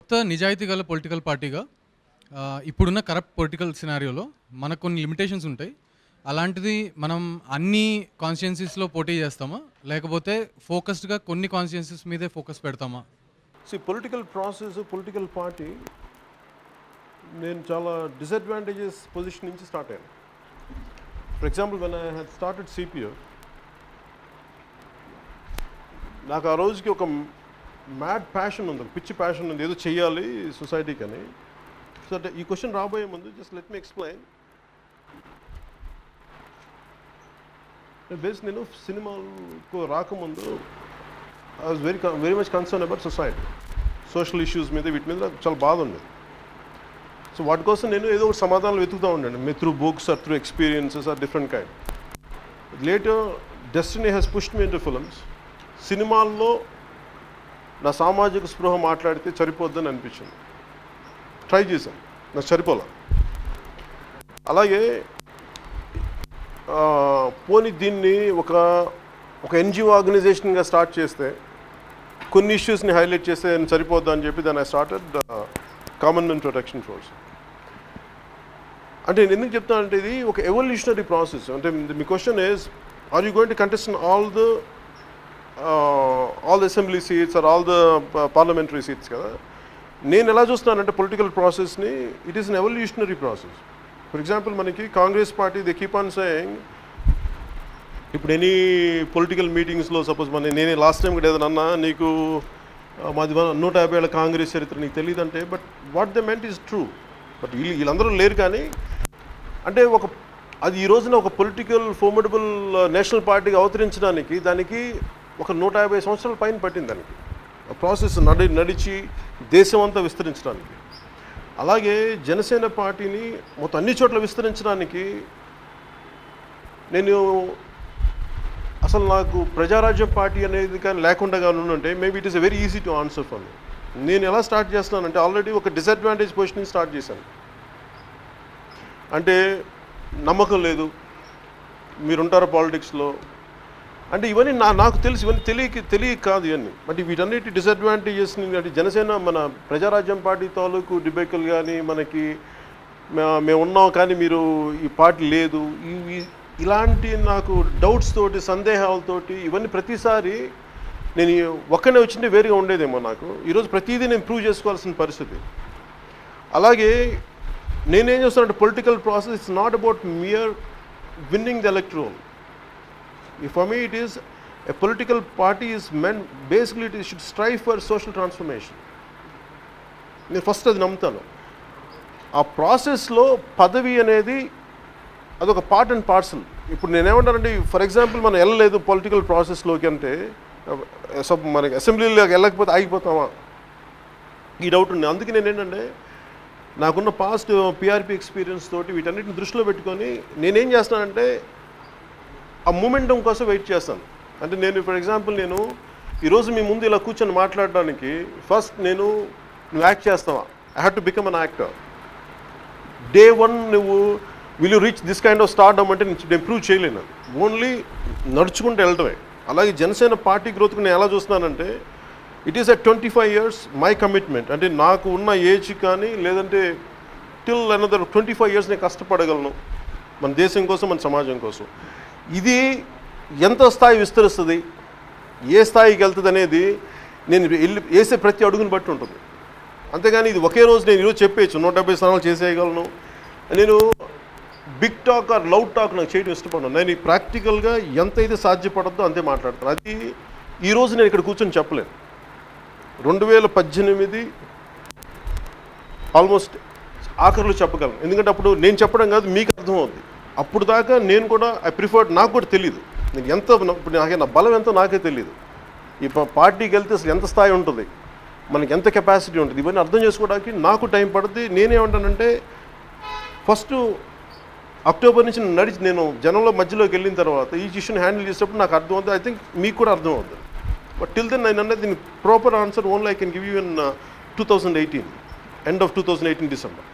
కొత్త నిజాయితీ గల పొలిటికల్ పార్టీగా ఆ, ఇప్పుడున్న కరప్ట్ పొలిటికల్ సినారియోలో మనకు కొన్ని లిమిటేషన్స్ ఉంటాయి అలాంటిది మనం అన్ని కాన్స్టిట్యున్సీస్లో పోటీ చేస్తామా లేకపోతే ఫోకస్డ్గా కొన్ని కాన్స్టిట్యున్సీస్ మీదే ఫోకస్ పెడతామా see political process political party నేను చాలా డిసడ్వాంటేజెస్ పొజిషన్ నుంచి స్టార్ట్ అయ్యాను for example when I had started CPO నాకు ఆ రోజుకి ఒక మ్యాడ్ ప్యాషన్ ఉంది ఒక పిచ్చి ప్యాషన్ ఉంది ఏదో చెయ్యాలి సొసైటీకి అని సో అంటే ఈ క్వశ్చన్ రాబోయే ముందు just let me explain base నేను సినిమాకు రాకముందు I was very very much concern about society social issues మీద వీటి మీద నాకు చాలా బాధ ఉంది సో వాటి కోసం నేను ఏదో ఒక సమాధానాలు వెతుకుతూ ఉండండి మీ through books or through experiences or different kind later destiny has pushed me into films సినిమాల్లో నా సామాజిక స్పృహ మాట్లాడితే సరిపోద్దని అనిపించింది ట్రై చేశాను నాకు సరిపోలే అలాగే ఆ, పోనీ దీన్ని ఒక ఒక ఎన్జిఓ ఆర్గనైజేషన్గా స్టార్ట్ చేస్తే కొన్ని ఇష్యూస్ని హైలైట్ చేస్తే నేను సరిపోద్దా అని చెప్పి దాన్ని I started common men protection force అంటే నేను ఎందుకు చెప్తానంటే ఇది ఒక ఎవల్యూషనరీ ప్రాసెస్ అంటే మీ question is are you going to contest all the all the assembly seats or all the parliamentary seats కదా నేను ఎలా చూస్తున్నానంటే పొలిటికల్ ప్రాసెస్ని it is an evolutionary process for example మనకి Congress party they keep on saying ఇప్పుడు any political మీటింగ్స్లో suppose మన నేనే లాస్ట్ టైం కూడా ఏదైనా అన్నా నీకు ఆ, మాది మన నూట యాభై ఏళ్ళ కాంగ్రెస్ చరిత్ర నీకు తెలియదు అంటే బట్ వాట్ ద మెంట్ ఈస్ ట్రూ బట్ వీళ్ళు వీళ్ళందరూ లేరు కానీ అంటే ఒక అది ఈ రోజున ఒక పొలిటికల్ ఫోర్మడబుల్ నేషనల్ పార్టీగా అవతరించడానికి దానికి ఒక నూట యాభై సంవత్సరాల పైన పట్టింది దానికి ఆ ప్రాసెస్ నడి నడిచి దేశం అంతా విస్తరించడానికి అలాగే జనసేన పార్టీని మొత్తం అన్ని చోట్ల విస్తరించడానికి నేను అసలు నాకు ప్రజారాజ్యం పార్టీ అనేది కానీ లేకుండా కానీ ఉంటే maybe it is very easy to answer for me నేను ఎలా స్టార్ట్ చేస్తున్నానంటే ఆల్రెడీ ఒక డిసడ్వాంటేజ్ పొజిషన్ స్టార్ట్ చేశాను అంటే నమ్మకం లేదు మీరుంటారు పాలిటిక్స్లో అంటే ఇవన్నీ నా నాకు తెలిసి ఇవన్నీ తెలియక తెలియక కాదు ఇవన్నీ బట్ వీటన్నిటి డిసడ్వాంటేజెస్ని అంటే జనసేన మన ప్రజారాజ్యం పార్టీ తాలూకు డిబేకల్ కానీ మనకి మే- మేము ఉన్నాం కానీ మీరు ఈ పార్టీ లేదు ఇవి ఇలాంటి నాకు డౌట్స్ తోటి సందేహాలతోటి ఇవన్నీ ప్రతిసారి నేను ఒక్కనే వచ్చింటే వేరుగా ఉండేదేమో నాకు ఈరోజు ప్రతిదీ నేను ప్రూవ్ చేసుకోవాల్సిన పరిస్థితి అలాగే నేనేం చేస్తానంటే political process it's not about mere winning the electoral for me it is a political party is meant basically it should strive for social transformation నేను ఫస్ట్ అది నమ్ముతాను ఆ ప్రాసెస్లో పదవి అనేది అదొక పార్ట్ అండ్ పార్సల్ ఇప్పుడు నేనేమంటానంటే ఫర్ ఎగ్జాంపుల్ మనం వెళ్ళలేదు పొలిటికల్ ప్రాసెస్లోకి అంటే సబ్ మనకి అసెంబ్లీలోకి వెళ్ళకపోతే ఆగిపోతామా ఈ డౌట్ ఉంది అందుకే నేను ఏంటంటే నాకున్న పాస్ట్ పిఆర్పి ఎక్స్పీరియన్స్ తోటి వీటన్నిటిని దృష్టిలో పెట్టుకొని నేనేం చేస్తానంటే ఆ మూమెంటం కోసం వెయిట్ చేస్తాను అంటే నేను ఫర్ ఎగ్జాంపుల్ నేను ఈరోజు మీ ముందు ఇలా కూర్చొని మాట్లాడడానికి ఫస్ట్ నేను నువ్వు యాక్ట్ చేస్తావా I have to become an actor day one నువ్వు will you reach this kind of start అంటే నేను ప్రూవ్ చేయలేను ఓన్లీ నడుచుకుంటూ వెళ్ళటమే అలాగే జనసేన పార్టీ గ్రోత్కి నేను ఎలా చూస్తున్నానంటే it is at twenty five years my commitment అంటే నాకు ఉన్న ఏజ్ కానీ లేదంటే till another twenty five years నేను కష్టపడగలను మన దేశం కోసం మన సమాజం కోసం ఇది ఎంత స్థాయి విస్తరిస్తుంది ఏ స్థాయికి వెళ్తుంది అనేది నేను వెళ్ళి వేసే ప్రతి అడుగుని బట్టి ఉంటుంది అంతేగాని ఇది ఒకే రోజు నేను ఈరోజు చెప్పేయచ్చు నూట డెబ్బై స్థానాలు చేసేయగలను నేను big talk or loud talk నాకు చేయడం ఇష్టపడను నేను ప్రాక్టికల్గా ఎంత అయితే సాధ్యపడద్దో అంతే మాట్లాడతాను అది ఈ రోజు నేను ఇక్కడ కూర్చొని చెప్పలేను రెండు వేల పద్దెనిమిది ఆల్మోస్ట్ ఆఖరిలో చెప్పగలను ఎందుకంటే అప్పుడు నేను చెప్పడం కాదు మీకు అర్థమవుద్ది అప్పుడు దాకా నేను కూడా ఐ ప్రిఫర్డ్ నాకు కూడా తెలియదు నేను ఎంత ఇప్పుడు నాకే నా బలం ఎంతో నాకే తెలియదు ఈ ప- పార్టీకి వెళ్తే అసలు ఎంత స్థాయి ఉంటుంది మనకి ఎంత కెపాసిటీ ఉంటుంది ఇవన్నీ అర్థం చేసుకోవడానికి నాకు టైం పడుతుంది నేనేమంటానంటే ఫస్ట్ అక్టోబర్ నుంచి నేను నడిచి నేను జనంలో మధ్యలోకి వెళ్ళిన తర్వాత ఈ ఇష్యూని హ్యాండిల్ చేసేటప్పుడు నాకు అర్థం అవుతుంది ఐ థింక్ మీకు కూడా అర్థం అవుతుంది బట్ టిల్ దెన్ నేను అనేది దీని proper answer only I can give you in two thousand eighteen end of two thousand eighteen December